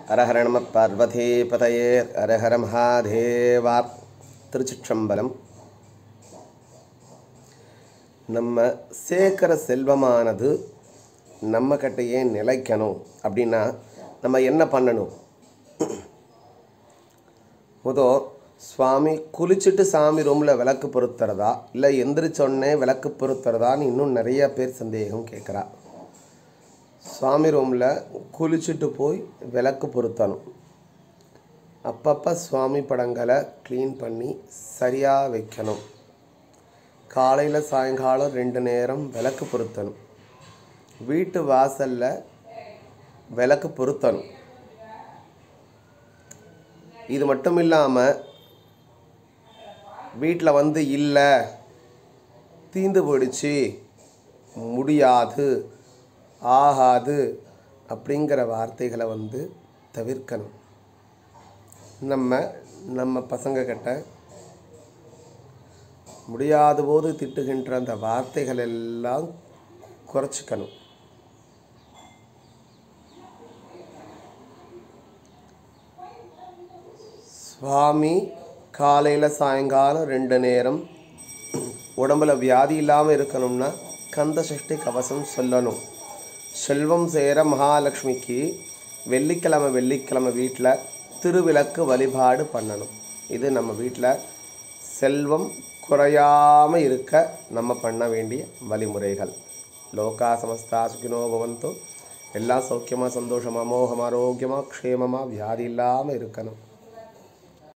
அரஹர நம பார்வதி பதையே அரஹர மகாதேவா திருச்சிற்றம்பலம் நம்ம சேர்க்கிற செல்வமானது நம்ம கிட்டயே நிலைக்கணும் அப்படின்னா நம்ம என்ன பண்ணணும் முதோ சுவாமி குளிச்சுட்டு சாமி ரூமில் விளக்கு பொருத்துறதா இல்லை எந்திரிச்சோடனே விளக்கு பொருத்துறதான்னு இன்னும் நிறைய பேர் சந்தேகம் கேட்குறா சுவாமி ரூமில் குளிச்சுட்டு போய் விளக்கு பொருத்தணும் அப்பப்போ சுவாமி படங்களை க்ளீன் பண்ணி சரியாக வைக்கணும் காலையில் சாயங்காலம் ரெண்டு நேரம் விளக்கு பொருத்தணும் வீட்டு வாசலில் விளக்கு பொருத்தணும் இது மட்டும் இல்லாமல் வீட்டில் வந்து இல்லை தீந்து போயிடுச்சு முடியாது ஆகாது அப்படிங்கிற வார்த்தைகளை வந்து தவிர்க்கணும் நம்ம நம்ம பசங்க கிட்ட முடியாத போது திட்டுகின்ற அந்த வார்த்தைகள் எல்லாம் குறைச்சிக்கணும் சுவாமி காலையில் சாயங்காலம் ரெண்டு நேரம் உடம்புல வியாதி இல்லாமல் இருக்கணும்னா கந்த சஷ்டி கவசம் சொல்லணும் செல்வம் சேர மகாலட்சுமிக்கு வெள்ளிக்கிழமை வெள்ளிக்கிழமை வீட்டில் திருவிளக்கு வழிபாடு பண்ணணும் இது நம்ம வீட்டில் செல்வம் குறையாமல் இருக்க நம்ம பண்ண வேண்டிய வழிமுறைகள் லோகா சமஸ்தா சுகினோ பவந்தோ எல்லாம் சௌக்கியமாக சந்தோஷமாக மோகமாக ஆரோக்கியமாக க்ஷேமமாக வியாதி இல்லாமல் இருக்கணும்